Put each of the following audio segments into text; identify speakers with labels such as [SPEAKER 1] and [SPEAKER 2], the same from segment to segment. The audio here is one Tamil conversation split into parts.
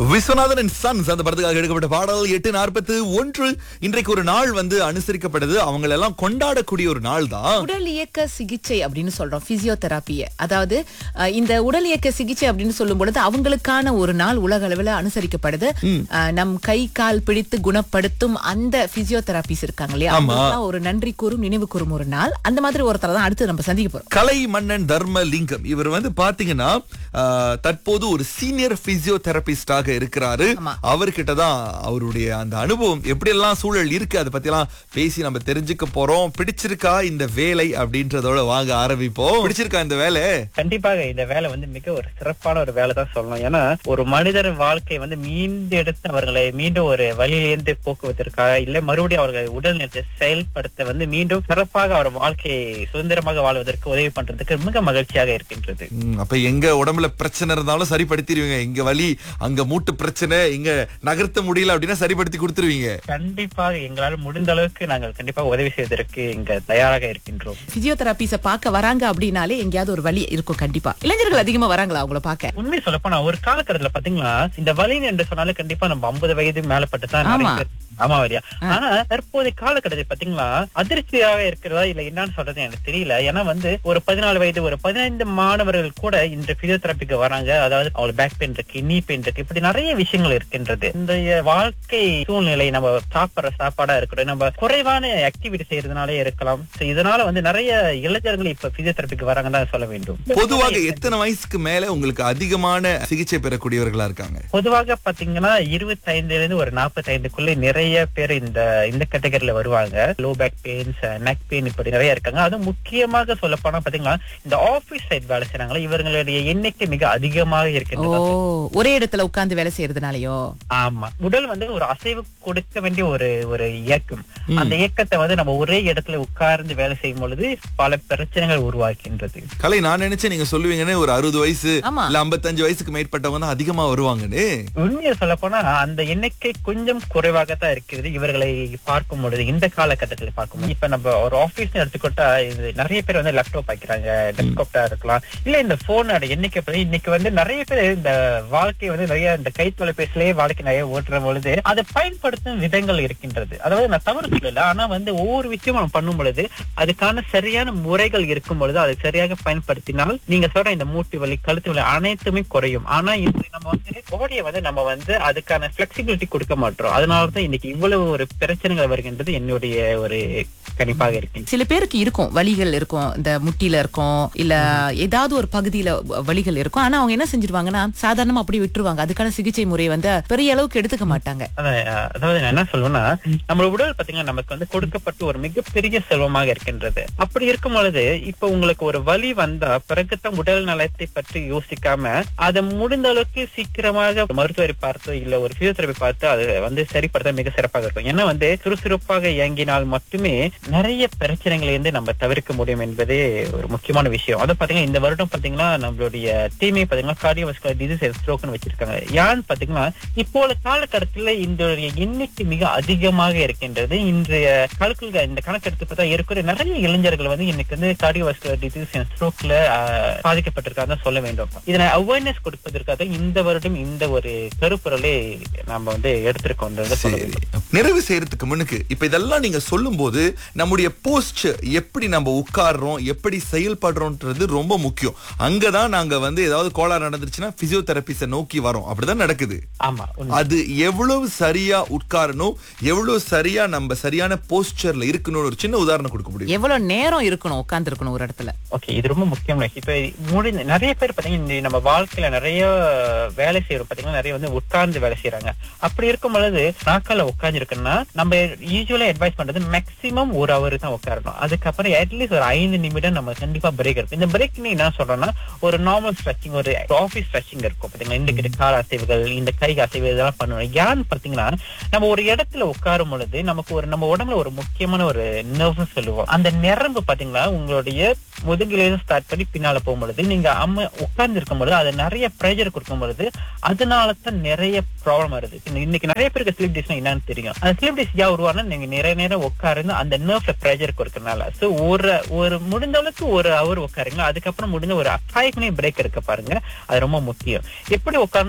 [SPEAKER 1] விஸ்வநாதன் அண்ட் சன்ஸ் அந்த படத்துக்காக எடுக்கப்பட்ட பாடல் எட்டு நாற்பத்து ஒன்று இன்றைக்கு ஒரு நாள் வந்து அனுசரிக்கப்படுது அவங்க எல்லாம் கொண்டாடக்கூடிய ஒரு நாள் தான்
[SPEAKER 2] உடல் இயக்க சிகிச்சை அப்படின்னு சொல்றோம் பிசியோதெராப்பிய அதாவது அஹ், இந்த உடல் இயக்க சிகிச்சை அப்படின்னு சொல்லும் பொழுது அவங்களுக்கான ஒரு நாள் உலக அளவில் அனுசரிக்கப்படுது அஹ், நம் கை கால் பிடித்து குணப்படுத்தும் அந்த பிசியோதெராபிஸ் இருக்காங்க இல்லையா
[SPEAKER 1] ஆமா.
[SPEAKER 2] அவங்களுக்கெல்லாம் ஒரு நன்றி கூறும் நினைவு கூறும் ஒரு நாள் அந்த மாதிரி ஒருத்தரை தான் அடுத்து நம்ம சந்திக்க போறோம்
[SPEAKER 1] கலை மன்னன் தர்ம லிங்கம் இவர் வந்து பாத்தீங்கன்னா ஆஹ், தற்போது ஒரு சீனியர் பிசியோதெரபிஸ்டாக இருக்கிறாரு
[SPEAKER 2] ஆமா.
[SPEAKER 1] அவர்கிட்ட தான் அவருடைய அந்த அனுபவம் எப்படி எல்லாம் சூழல் இருக்கு அதை பத்தி எல்லாம் பேசி நம்ம தெரிஞ்சுக்க போறோம் பிடிச்சிருக்கா இந்த வேலை அப்படின்றதோட வாங்க ஆரம்பிப்போம் பிடிச்சிருக்கா இந்த வேலை
[SPEAKER 3] கண்டிப்பாக இந்த வேலை வந்து மிக ஒரு சிறப்பான ஒரு வேலை தான் சொல்லணும் ஏன்னா ஒரு மனிதர் வாழ்க்கை வந்து மீண்டெடுத்து அவர்களை மீண்டும் ஒரு வழியிலிருந்து போக்குவதற்காக இல்ல மறுபடியும் அவர்கள் உடல்நலத்தை செயல்படுத்த வந்து மீண்டும் சிறப்பாக அவர் வாழ்க்கையை சுதந்திரமாக வாழ்வதற்கு உதவி பண்றதுக்கு மிக மகிழ்ச்சியாக இருக்கின்றது
[SPEAKER 1] ம், அப்ப எங்க உடம்புல பிரச்சனை இருந்தாலும் சரிப்படுத்திடுவீங்க இங்க வலி அங்க மூட்டு பிரச்சனை இங்க நகர்த்த முடியல அப்படின்னா சரிப்படுத்தி கொடுத்துருவீங்க
[SPEAKER 3] கண்டிப்பாக எங்களால் முடிந்த அளவுக்கு நாங்கள் கண்டிப்பாக உதவி செய்வதற்கு இங்க தயாராக இருக்கின்றோம்
[SPEAKER 2] பிசியோதெராபிஸ பார்க்க வராங்க அப்படின்னாலே எங்கேயாவது ஒரு வழி இருக்கும் கண்டிப்பா இளைஞர்கள் அதிகமா வராங்களா அவங்கள பார்க்க
[SPEAKER 3] உண்மை சொல்லப்போனா ஒரு காலகட்டத்துல பாத்தீங்களா இந்த வலி என்று சொன்னாலே கண்டிப்பா நம்ம 50 வயது மேலப்பட்டு தான் நிறைய
[SPEAKER 2] ஆமா.
[SPEAKER 3] பேர் ஆமா வரியா ஆனா தற்போதைய காலகட்டத்தில் பாத்தீங்களா அதிர்ச்சியாக இருக்கிறதா இல்ல என்னன்னு சொல்றது எனக்கு தெரியல ஏன்னா வந்து ஒரு பதினாலு வயது ஒரு பதினைந்து மாணவர்கள் கூட இந்த பிசியோதெரபிக்கு வராங்க அதாவது அவங்களுக்கு பேக் பெயின் இருக்கு நீ பெயின் இருக்கு இப்படி நிறைய விஷயங்கள் இருக்கின்றது இந்த வாழ்க்கை சூழ்நிலை நம்ம சாப்பிடுற சாப்பாடா இருக்கட்டும் நம்ம குறைவான ஆக்டிவிட்டி செய்யறதுனாலே இருக்கலாம் So இதனால வந்து நிறைய இளைஞர்கள் இப்ப பிசியோதெரபிக்கு வராங்கன்னு தான் சொல்ல வேண்டும்
[SPEAKER 1] பொதுவாக எத்தனை வயசுக்கு மேல உங்களுக்கு அதிகமான சிகிச்சை பெறக்கூடியவர்களா இருக்காங்க
[SPEAKER 3] பொதுவாக பாத்தீங்கன்னா இருபத்தி ஐந்துல இருந்து ஒரு நாற்பத்தி ஐந்துக்குள்ள நிறைய பேர் இந்த இந்த கேட்டகரியில வருவாங்க low back pains neck pain இப்படி நிறைய இருக்காங்க அதுவும் முக்கியமாக சொல்ல போனா பாத்தீங்கன்னா இந்த ஆபீஸ் சைட் வேலை செய்யறாங்களா இவர்களுடைய எண்ணிக்கை மிக அதிகமாக
[SPEAKER 2] ஓ
[SPEAKER 3] இருக்கின்றது
[SPEAKER 2] ஒரே இடத்துல உட்கார்ந்து வேலை செய்யறதுனாலயோ
[SPEAKER 3] ஆமா உடல் வந்து ஒரு அசைவு கொடுக்க வேண்டிய ஒரு ஒரு இயக்கம் அந்த இயக்கத்தை வந்து நம்ம ஒரே இடத்துல உட்கார்ந்து வேலை செய்யும் பொழுது பல பிரச்சனைகள் உருவாக்கின்றது
[SPEAKER 1] கலை நான் நினைச்சேன் நீங்க சொல்லுவீங்கன்னு ஒரு அறுபது வயசு
[SPEAKER 2] ஆமா.
[SPEAKER 1] இல்ல 55 வயசுக்கு மேற்பட்டவங்க தான் அதிகமா வருவாங்கன்னு
[SPEAKER 3] உண்மையை சொல்ல போனா அந்த எண்ணிக்கை கொஞ்சம் குறைவாகத்தான் இருக்கிறது இவர்களை பார்க்கும் பொழுது இந்த காலகட்டத்தில் பார்க்கும் இப்ப நம்ம ஒரு ஆபீஸ் எடுத்துக்கிட்டா இது நிறைய பேர் வந்து லேப்டாப் வைக்கிறாங்க டெஸ்க்டாப்டா இருக்கலாம் இல்ல இந்த போனோட எண்ணிக்கை பத்தி இன்னைக்கு வந்து நிறைய பேர் இந்த வாழ்க்கை வந்து நிறைய இந்த கை தொலைபேசிலேயே வாழ்க்கை நிறைய ஓட்டுற பொழுது அதை பயன்படுத்தும் விதங்கள் இருக்கின்றது அதாவது நான் தவறு சொல்லல ஆனா வந்து ஒவ்வொரு விஷயமும் நம்ம பண்ணும் பொழுது அதுக்கான சரியான முறைகள் இருக்கும் பொழுது அதை சரியாக பயன்படுத்தினால் நீங்க சொல்ற இந்த மூட்டு வலி கழுத்து வலி அனைத்துமே குறையும் ஆனா இன்று நம்ம வந்து பாடியை வந்து நம்ம வந்து அதுக்கான பிளெக்சிபிலிட்டி கொடுக்க மாட்டோம் அதனாலதான் இன்னைக்கு இவ்வளவு ஒரு பிரச்சனைகள் வருகின்றது என்னுடைய ஒரு கணிப்பாக இருக்கு
[SPEAKER 2] சில பேருக்கு இருக்கும் வலிகள் இருக்கும் இந்த முட்டில இருக்கும் இல்ல ஏதாவது ஒரு பகுதியில வ- வலிகள் இருக்கும் ஆனா அவங்க என்ன செஞ்சிருவாங்கன்னா சாதாரணமா அப்படியே விட்டுருவாங்க அதுக்கான சிகிச்சை முறையை வந்து பெரிய அளவுக்கு எடுத்துக்க மாட்டாங்க
[SPEAKER 3] அதான், அஹ், அதாவது நான் என்ன சொல்லுவேன்னா நம்ம உடல் பாத்தீங்கன்னா நமக்கு வந்து கொடுக்கப்பட்ட ஒரு மிகப்பெரிய செல்வமாக இருக்கின்றது அப்படி இருக்கும் பொழுது இப்ப உங்களுக்கு ஒரு வலி வந்தா பிறகுதான் உடல் நலத்தை பற்றி யோசிக்காம அதை முடிந்த அளவுக்கு சீக்கிரமாக மருத்துவரை பார்த்து இல்ல ஒரு பிசியோதெரபி பார்த்து அதை வந்து சரிப்படுத்த மிக சிறப்பாக இருக்கும் ஏன்னா வந்து சுறுசுறுப்பாக இயங்கினால் மட்டுமே நிறைய பிரச்சனைகளை இருந்து நம்ம தவிர்க்க முடியும் என்பதே ஒரு முக்கியமான விஷயம் அதை பாத்தீங்கன்னா இந்த வருடம் பாத்தீங்கன்னா நம்மளுடைய தீமை பாத்தீங்கன்னா கார்டியோவாஸ்குலர் டிசீஸ் ஸ்ட்ரோக்னு வச்சிருக்காங்க ஏன்னு பாத்தீங்கன்னா இப்போ உள்ள காலகட்டத்துல இந்த எண்ணிக்கை மிக அதிகமாக இருக்கின்றது இன்றைய கணக்குகள் இந்த கணக்கெடுத்து பார்த்தா இருக்கிற நிறைய இளைஞர்கள் வந்து இன்னைக்கு வந்து கார்டியோவாஸ்குலர் டிசீஸ் ஸ்ட்ரோக்ல பாதிக்கப்பட்டிருக்காங்க சொல்ல வேண்டும் இதனை அவேர்னஸ் கொடுப்பதற்காக இந்த வருடம் இந்த ஒரு கருப்பொருளை நம்ம வந்து எடுத்திருக்கோம் சொல்ல
[SPEAKER 1] சரி
[SPEAKER 3] வேண்டும்
[SPEAKER 1] நிறைவு செய்யறதுக்கு முன்னுக்கு இப்ப இதெல்லாம் நீங்க சொல்லும்போது நம்முடைய போஸ்ட் எப்படி நம்ம உட்கார்றோம் எப்படி செயல்படுறோம்ன்றது ரொம்ப முக்கியம் அங்கதான் நாங்க வந்து ஏதாவது கோளாறு நடந்துருச்சுன்னா பிசியோதெரபிஸ நோக்கி வரோம் அப்படிதான் நடக்குது
[SPEAKER 3] ஆமா உண்மை.
[SPEAKER 1] அது எவ்வளவு சரியா உட்காரணும் எவ்வளவு சரியா நம்ம சரியான போஸ்டர்ல இருக்கணும்னு ஒரு சின்ன உதாரணம் கொடுக்க முடியும்
[SPEAKER 2] எவ்வளவு நேரம் இருக்கணும் உட்கார்ந்து இருக்கணும் ஒரு இடத்துல
[SPEAKER 3] ஓகே இது ரொம்ப முக்கியமான விஷயம். இப்ப முடிந்த நிறைய பேர் பாத்தீங்கன்னா இந்த நம்ம வாழ்க்கையில நிறைய வேலை செய்யறோம் பாத்தீங்கன்னா நிறைய வந்து உட்கார்ந்து வேலை செய்யறாங்க அப்படி இருக்கும் பொழுது நாக்கால உட்கார்ந்து இருக்குன்னா நம்ம யூஸ்வலா அட்வைஸ் பண்றது மேக்ஸிமம் ஒரு ஹவர் தான் உட்காரணும் அதுக்கப்புறம் அட்லீஸ்ட் ஒரு ஐந்து நிமிடம் நம்ம கண்டிப்பா பிரேக் இருக்கும் இந்த பிரேக் நீ என்ன சொல்றோம்னா ஒரு நார்மல் ஸ்ட்ரெச்சிங் ஒரு ஆபீஸ் ஸ்ட்ரெச்சிங் இருக்கும் பாத்தீங்களா இந்த கிட்ட கால் அசைவுகள் இந்த கை அசைவு இதெல்லாம் பண்ணணும் ஏன்னு பாத்தீங்கன்னா நம்ம ஒரு இடத்துல உட்காரும் பொழுது நமக்கு ஒரு நம்ம உடம்புல ஒரு முக்கியமான ஒரு நர்வ் சொல்லுவோம் அந்த நரம்பு பாத்தீங்களா உங்களுடைய முதுகிலிருந்து ஸ்டார்ட் பண்ணி பின்னால போகும் பொழுது நீங்க அம்ம உட்கார்ந்து இருக்கும் பொழுது அது நிறைய ப்ரெஷர் கொடுக்கும் பொழுது அதனால தான் நிறைய ப்ராப்ளம் வருது இன்ன- இன்னைக்கு நிறைய பேருக்கு ஸ்லீப் டிஸ்னா என்னன்னு தெரியும் அந்த ஸ்லீப் டிஸ் ஏன் உருவானா நீங்க நிறைய நேரம் உட்கார்ந்து அந்த நர்வ்ல ப்ரெஷர் கொடுக்கறதுனால சோ ஒரு ஒரு முடிந்த அளவுக்கு ஒரு அவர் உட்காருங்க அதுக்கப்புறம் முடிஞ்ச ஒரு ஃபைவ் மினிட் பிரேக் இருக்க பாருங்க அது ரொம்ப முக்கியம் எப்படி உட்காரணும் பாத்தீங்கன்னா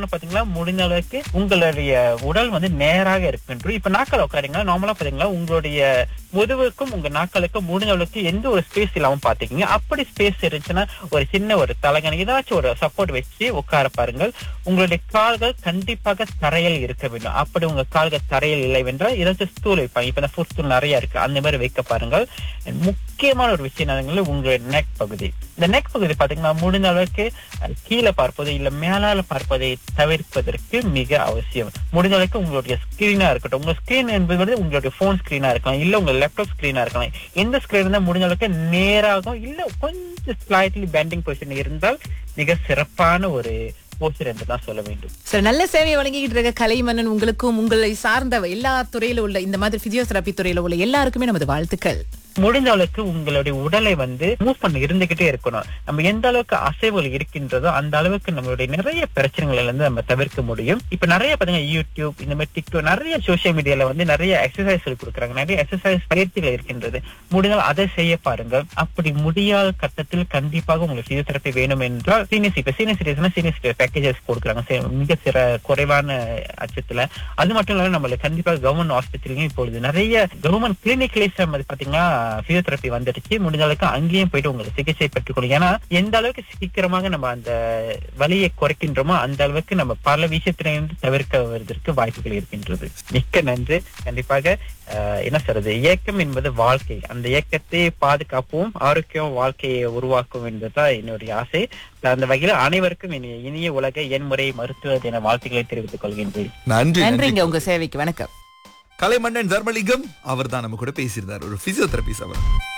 [SPEAKER 3] முடிந்த அளவுக்கு உங்களுடைய உடல் வந்து நேராக இருக்கின்றது இப்ப நாக்கள் உட்காருங்க நார்மலா பாத்தீங்களா உங்களுடைய முதுகுக்கும் உங்க நாக்களுக்கும் முடிஞ்ச அளவுக்கு எந்த ஒரு ஸ்பேஸ் இல்லாம பாத்துக்கீங்க அப்படி ஸ்பேஸ் இருந்துச்சுன்னா ஒரு சின்ன ஒரு தலகணி ஏதாச்சும் ஒரு சப்போர்ட் வச்சு உட்கார பாருங்கள் உங்களுடைய கால்கள் கண்டிப்பாக தரையில் இருக்க வேண்டும் அப்படி உங்க கால்கள் தரையில் இல்லை என்றால் ஏதாச்சும் ஸ்டூல் வைப்பாங்க இப்ப இந்த ஃபுட் ஸ்டூல் நிறைய இருக்கு அந்த மாதிரி வைக்க பாருங்கள் முக்கியமான ஒரு விஷயம் என்னதுங்களா உங்களுடைய நெக் பகுதி இந்த நெக் பகுதி பாத்தீங்கன்னா முடிந்த அளவுக்கு அஹ், கீழே பார்ப்பது இல்ல மேலால பார்ப்பதை தவிர்ப்பதற்கு மிக அவசியம் முடிந்த அளவுக்கு உங்களுடைய ஸ்கிரீனா இருக்கட்டும் உங்க ஸ்கிரீன் என்பது வந்து உங்களுடைய போன் ஸ்கிரீனா இருக்கலாம் இல்ல உங்க லேப்டாப் ஸ்கிரீனா இருக்கலாம் எந்த ஸ்கிரீன் இருந்தா முடிஞ்ச அளவுக்கு நேராகும் இல்ல கொஞ்சம் ஸ்லைட்லி பேண்டிங் பொசிஷன் இருந்தால் மிக சிறப்பான ஒரு போஸ்டர் என்று தான் சொல்ல வேண்டும்
[SPEAKER 2] சரி நல்ல சேவையை வழங்கிக்கிட்டு இருக்க கலைமன்னன் உங்களுக்கும் உங்களை சார்ந்த எல்லா துறையில உள்ள இந்த மாதிரி பிசியோதெரபி துறையில உள்ள எல்லாருக்குமே நமது வாழ்த்துக்கள்
[SPEAKER 3] முடிந்த அளவுக்கு உங்களுடைய உடலை வந்து மூவ் பண்ண இருந்துகிட்டே இருக்கணும் நம்ம எந்த அளவுக்கு அசைவுகள் இருக்கின்றதோ அந்த அளவுக்கு நம்மளுடைய நிறைய பிரச்சனைகள் இருந்து நம்ம தவிர்க்க முடியும் இப்ப நிறைய பாத்தீங்கன்னா யூடியூப் இந்த மாதிரி டிக்டாக் நிறைய சோசியல் மீடியால வந்து நிறைய எக்ஸசைஸ் கொடுக்குறாங்க நிறைய எக்ஸசைஸ் பயிற்சிகள் இருக்கின்றது முடிந்தால் அதை செய்ய பாருங்க அப்படி முடியாத கட்டத்தில் கண்டிப்பாக உங்களுக்கு பிசியோதெரபி வேணும் என்றால் சீனியர் இப்ப சீனியர் சிட்டிசன் சீனியர் பேக்கேஜஸ் கொடுக்குறாங்க சே- மிக சிற குறைவான அச்சத்துல அது மட்டும் இல்லாம நம்மளுக்கு கண்டிப்பா கவர்மெண்ட் ஹாஸ்பிட்டலையும் இப்பொழுது நிறைய கவர்மெண்ட் கிளினிக்லேயே நம்ம பாத்தீங்கன்னா பிசியோதெரபி வந்துடுச்சு முடிஞ்ச அளவுக்கு அங்கேயும் போயிட்டு உங்களுக்கு சிகிச்சை பெற்றுக்கணும் ஏன்னா எந்த அளவுக்கு சீக்கிரமாக நம்ம அந்த வலியை குறைக்கின்றோமோ அந்த அளவுக்கு நம்ம பல விஷயத்திலிருந்து தவிர்க்க வருவதற்கு வாய்ப்புகள் இருக்கின்றது மிக்க நன்றி கண்டிப்பாக ஆஹ், என்ன சொல்றது இயக்கம் என்பது வாழ்க்கை அந்த இயக்கத்தை பாதுகாப்போம் ஆரோக்கியம் வாழ்க்கையை உருவாக்கும் என்பதுதான் என்னுடைய ஆசை அந்த வகையில் அனைவருக்கும் இனிய இனிய உலக என் முறை மருத்துவ தின வாழ்த்துக்களை தெரிவித்துக் கொள்கின்றேன்
[SPEAKER 1] நன்றி நன்றி
[SPEAKER 2] நன்றிங்க உங்க சேவைக்கு வணக்கம்
[SPEAKER 1] கலைமன்னன் தர்மலிங்கம் அவர் தான் நம்ம கூட பேசியிருந்தார் ஒரு பிசியோதெரபிஸ்ட் அவர்